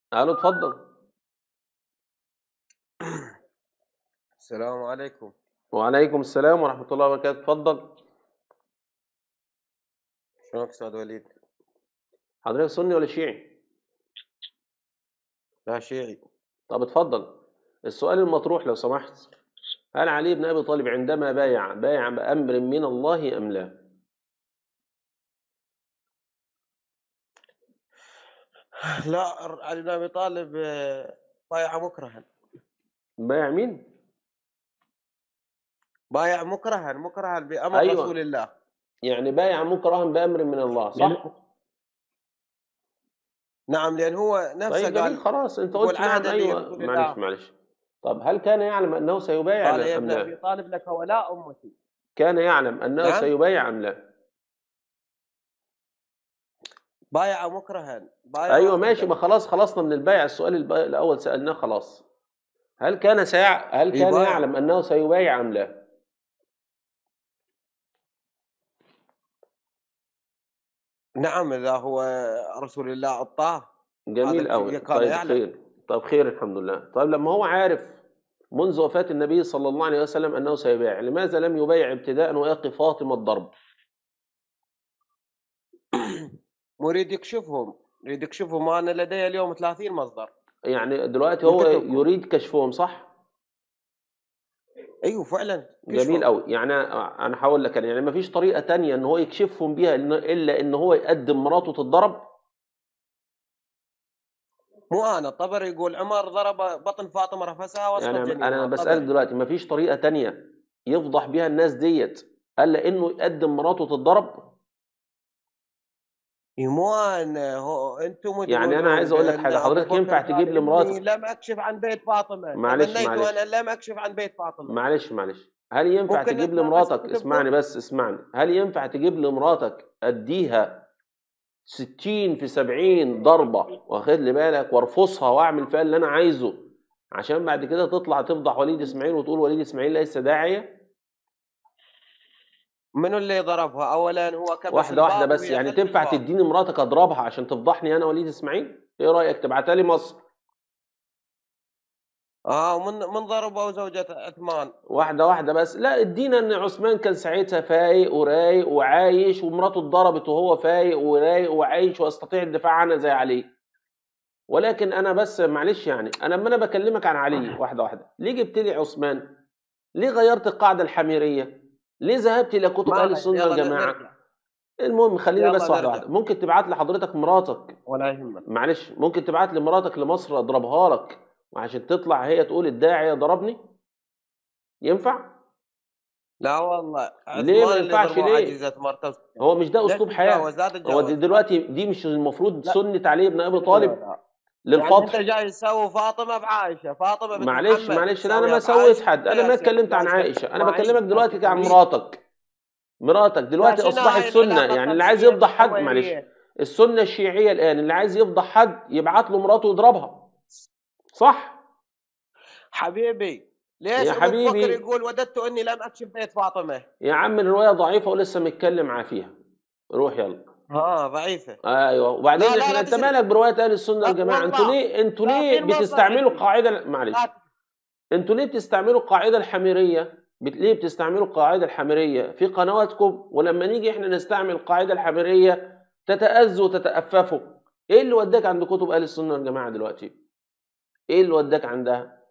الو اتفضل السلام عليكم وعليكم السلام ورحمه الله وبركاته اتفضل شلونك استاذ وليد؟ حضرتك سني ولا شيعي لا شيعي طب اتفضل السؤال المطروح لو سمحت هل علي بن ابي طالب عندما بايع بايع بامر من الله ام لا لا علي بن ابي طالب آه، بايع مكرها بايع مين بايع مكرها مكرها بامر أيوة. رسول الله يعني بايع مكرها بامر من الله صح لأن- نعم لان هو نفسه طيب جميل قال خلاص انت يقول قلت نعم عهدا لي ايوه رسول معلش الله. معلش طب هل كان يعلم انه سيبايع قال يا ام ابن ابي لا طالب لك ولاء امتي كان يعلم انه نعم. سيبايع ام لا بايع مكرها بايع ايوه رافضاً. ماشي ما خلاص خلصنا من البيع السؤال الب- الاول سالناه خلاص هل كان سيع... هل كان يبايع. يعلم انه سيبايع ام لا نعم اذا هو رسول الله اعطاه جميل هذا قوي كان طيب يعلم. خير طيب خير الحمد لله طيب لما هو عارف منذ وفاة النبي صلى الله عليه وسلم أنه سيبايع لماذا لم يبايع ابتداء ويقي فاطمة الضرب مريد يكشفهم يريد يكشفهم انا لدي اليوم 30 مصدر يعني دلوقتي هو وكتب. يريد كشفهم صح ايوه فعلا جميل كشفهم. قوي يعني انا هقول لك يعني ما فيش طريقة تانية ان هو يكشفهم بيها إن- الا ان هو يقدم مراته تتضرب مو انا الطبري يقول عمر ضرب بطن فاطمه رفسها وسط يعني جنينها انا الطبري. بسألك دلوقتي ما فيش طريقة تانية يفضح بيها الناس ديت الا انه يقدم مراته تتضرب ايمان هو انتم يعني أنا عايز أقول لك حاجة، حضرتك ينفع تجيب لي مراتك؟ لم اكشف عن بيت فاطمه معلش، تمنيت معلش. انا لم اكشف عن بيت فاطمه معلش معلش هل ينفع ممكن تجيب نسمع بس لمراتك كتب اسمعني بس اسمعني هل ينفع تجيب لمراتك اديها 60 في 70 ضربه واخد لي بالك وارفصها واعمل فيها اللي انا عايزه عشان بعد كده تطلع تفضح وليد اسماعيل وتقول وليد اسماعيل ليس داعيه منو اللي ضربها اولا هو كبس واحده واحده الباب بس وهي يعني خلف تنفع الباب. تديني مراتك اضربها عشان تفضحني انا وليد اسماعيل ايه رايك تبعتها لي مصر اه ومن من ضربوا زوجة عثمان واحده واحده بس لا ادينا ان عثمان كان ساعتها فايق ورايق وعايش ومراته اتضربت وهو فايق ورايق وعايش ويستطيع الدفاع عنها زي علي ولكن انا بس معلش يعني انا لما انا بكلمك عن علي واحده واحده ليه جبت لي عثمان ليه غيرت القاعده الحميريه ليه ذهبت الى كتب ما اهل السنه يلا والجماعه نرجع. المهم خليني يلا بس واحده نرجع. واحده ممكن تبعت لي حضرتك مراتك ولا يهمك معلش ممكن تبعت لي مراتك لمصر اضربها لك عشان تطلع هي تقول الداعيه ضربني ينفع لا والله ليه ما عثمان اللي ينفعش ضربوه ليه؟ عزيزة مرتبته هو مش ده ليش اسلوب حياه تتجاوز؟ لا هو تتجاوز. دي دلوقتي دي مش المفروض لا. سنه علي بن ابي طالب يعني انت للفضح جاي تسوي فاطمه بعائشه فاطمه بنت معلش محمد معلش لا انا تسويها ما سويت بعائشة. حد انا ما يا اتكلمت عن سيدي، عائشه انا ما بكلمك عائشة دلوقتي عن تسويه. مراتك مراتك دلوقتي شنو اصبحت هاي سنه العلاقة يعني اللي عايز الطبيعية يفضح حد بالحوارية؟ معلش السنه الشيعيه الان اللي عايز يفضح حد يبعت له مراته يضربها صح حبيبي ليش يا ابو حبيبي. بكر يقول وددت اني لم اكشف بيت فاطمه يا عم الروايه ضعيفه ولسه متكلم فيها روح يلا ها ضعيفه ايوه وبعدين لا، لا، احنا لا انت تسرق. مالك بروايه اهل السنه لا، والجماعه انتوا والله. ليه انتوا لا، ليه في المصدر بتستعملوا عندي. القاعده معلش لا انتوا ليه بتستعملوا القاعده الحميريه بت- ليه بتستعملوا القاعده الحميريه في قنواتكم ولما نيجي احنا نستعمل القاعده الحميريه تتأذوا وتتأففوا ايه اللي وداك عند كتب اهل السنه والجماعه دلوقتي ايه اللي وداك عندها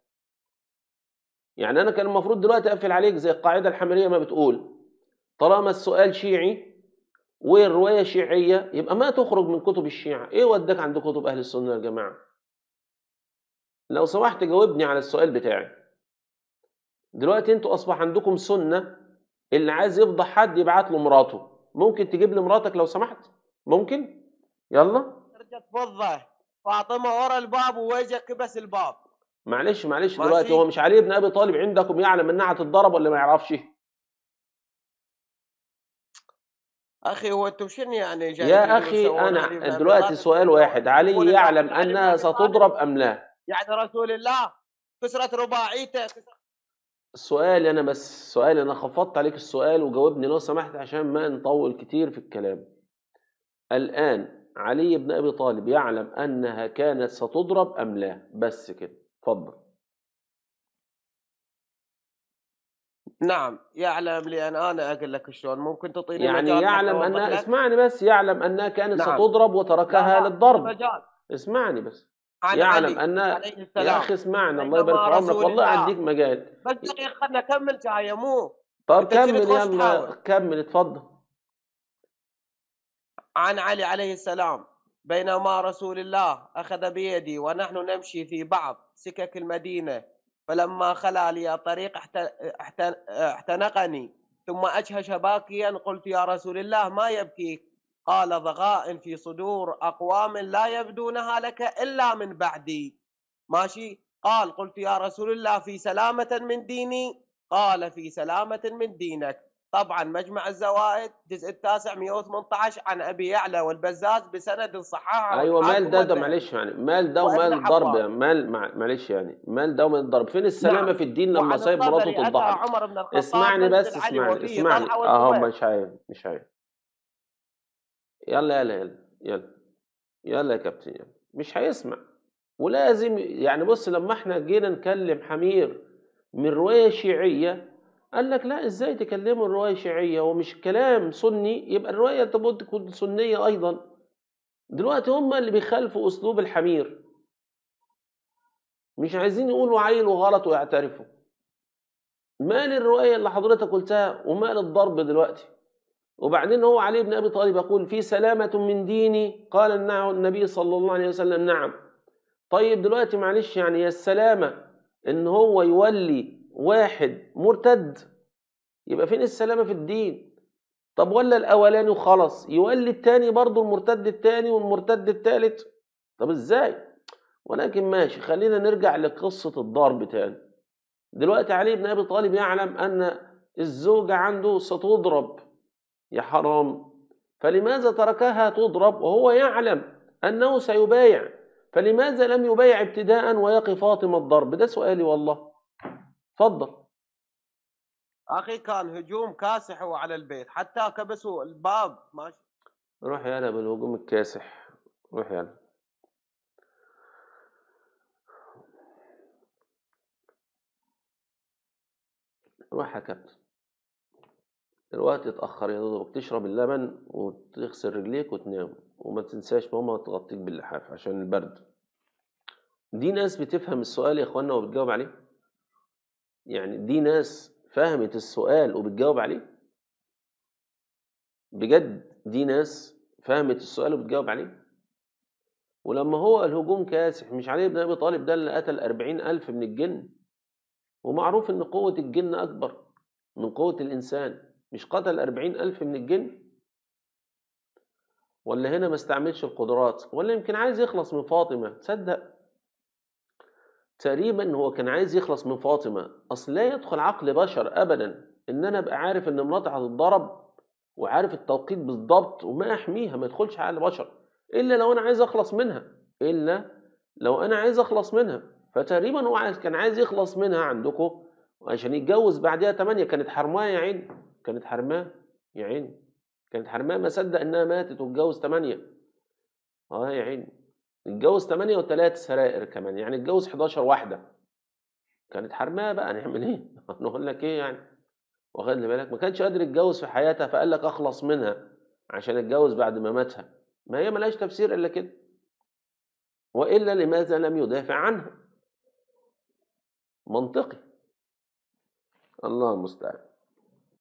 يعني انا كان المفروض دلوقتي اقفل عليك زي القاعده الحميريه ما بتقول طالما السؤال شيعي والروايه شيعيه يبقى ما تخرج من كتب الشيعه ايه وداك عند كتب اهل السنه والجماعه لو سمحت جاوبني على السؤال بتاعي دلوقتي انتوا اصبح عندكم سنه اللي عايز يفضح حد يبعت له مراته ممكن تجيب لي مراتك لو سمحت ممكن يلا رجت فضه فاطمه ورا الباب ووجه كبس الباب معلش معلش ماشي. دلوقتي هو مش علي بن ابي طالب عندكم يعلم انها هتتضرب ولا ما يعرفش اخي هو انتم شنو يعني جاي يا تقولوا اخي سوون علي بن انا أبي دلوقتي طالب؟ سؤال واحد علي يقول يعلم علي بن انها أبي طالب ستضرب ام لا يعني رسول الله كسرت رباعيته كسرت السؤال انا بس سؤال انا خفضت عليك السؤال وجاوبني لو سمحت عشان ما نطول كتير في الكلام الان علي بن ابي طالب يعلم انها كانت ستضرب ام لا بس كده اتفضل نعم يعلم لان انا اقول لك شلون ممكن تعطيني يعني مجال حتى يعلم أوضح انها لك؟ اسمعني بس يعلم انها كانت نعم. ستضرب وتركها لا، لا، للضرب مجال اسمعني بس عن يعلم علي ان عليه يا السلام اخي اسمعني الله بينما يبارك في عمرك رسول والله الله- اديك مجال بس دقيقه خلنا نكمل جايه مو طب أنت شنو كمل تخش يلا تحاول؟ كمل اتفضل عن علي عليه السلام بينما رسول الله أخذ بيدي ونحن نمشي في بعض سكك المدينة فلما خلا لي طريق احت- احت- احتنقني ثم أجهش باكيا قلت يا رسول الله ما يبكيك قال ضغاء في صدور أقوام لا يبدونها لك إلا من بعدي ماشي قال قلت يا رسول الله في سلامة من ديني قال في سلامة من دينك طبعا مجمع الزوائد جزء التاسع 118 عن ابي يعلى والبزاز بسند صححه ايوه والحاكم مال ده ده والذهبي. معلش يعني مال ده وابن ومال الضرب حبان. يعني مال مع- معلش يعني مال ده ومال الضرب فين السلامه نعم. في الدين لما وعن سايب الطبري مراته أتى تتضحك عمر بن الخطاب اسمعني منزل بس علي اسمعني وفيه اسمعني طلحة اهو والزبير. مش عايز مش عايز يلا يلا يلا يلا يلا يا كابتن يلا مش هيسمع ولازم يعني بص لما احنا جينا نكلم حمير من روايه شيعيه قال لك لا ازاي تكلموا الروايه شيعيه ومش كلام سني يبقى الروايه تبقى تكون سنيه ايضا دلوقتي هم اللي بيخالفوا اسلوب الحمير مش عايزين يقولوا عيل وغلط ويعترفوا مال الروايه اللي حضرتك قلتها ومال الضرب دلوقتي وبعدين هو علي بن ابي طالب يقول في سلامه من ديني قال النع- النبي صلى الله عليه وسلم نعم طيب دلوقتي معلش يعني يا السلامه ان هو يولي واحد مرتد يبقى فين السلامه في الدين طب ولا الاولاني وخلص يولي التاني برضه المرتد التاني والمرتد التالت طب ازاي ولكن ماشي خلينا نرجع لقصه الضرب تاني دلوقتي علي بن ابي طالب يعلم ان الزوجه عنده ستضرب يا حرام فلماذا تركها تضرب وهو يعلم انه سيبايع فلماذا لم يبايع ابتداء ويقي فاطمه الضرب ده سؤالي والله اتفضل اخي كان هجوم كاسح على البيت حتى كبسوا الباب ماشي روح يالا بالهجوم الكاسح روح يالا روح يا كابتن الوقت اتأخر يا دوبك تشرب اللبن وتغسل رجليك وتنام وما تنساش ماما تغطيك باللحاف عشان البرد دي ناس بتفهم السؤال يا اخوانا وبتجاوب عليه يعني دي ناس فهمت السؤال وبتجاوب عليه بجد دي ناس فهمت السؤال وبتجاوب عليه ولما هو الهجوم كاسح مش علي بن ابي طالب ده اللي قتل أربعين ألف من الجن ومعروف ان قوة الجن اكبر من قوة الانسان مش قتل أربعين ألف من الجن ولا هنا ما استعملش القدرات ولا يمكن عايز يخلص من فاطمة تصدق تقريبا هو كان عايز يخلص من فاطمة أصل لا يدخل عقل بشر أبدا إن أنا أبقى عارف إن مراتي هتتضرب وعارف التوقيت بالضبط وما أحميها ما يدخلش عقل بشر إلا لو أنا عايز أخلص منها إلا لو أنا عايز أخلص منها فتقريبا هو عايز كان عايز يخلص منها عندكم عشان يتجوز بعدها تمانية كانت حرماه يا عيني كانت حرماه يا عيني كانت حرماه ما صدق إنها ماتت واتجوز تمانية آه يا عيني اتجوز 8 وثلاث سرائر كمان يعني اتجوز 11 واحده كانت حرماه بقى نعمل ايه نقول لك ايه يعني واخد لي بالك ما كانش قادر يتجوز في حياتها فقال لك اخلص منها عشان اتجوز بعد ما ماتها ما هي ملهاش تفسير الا كده والا لماذا لم يدافع عنها منطقي الله المستعان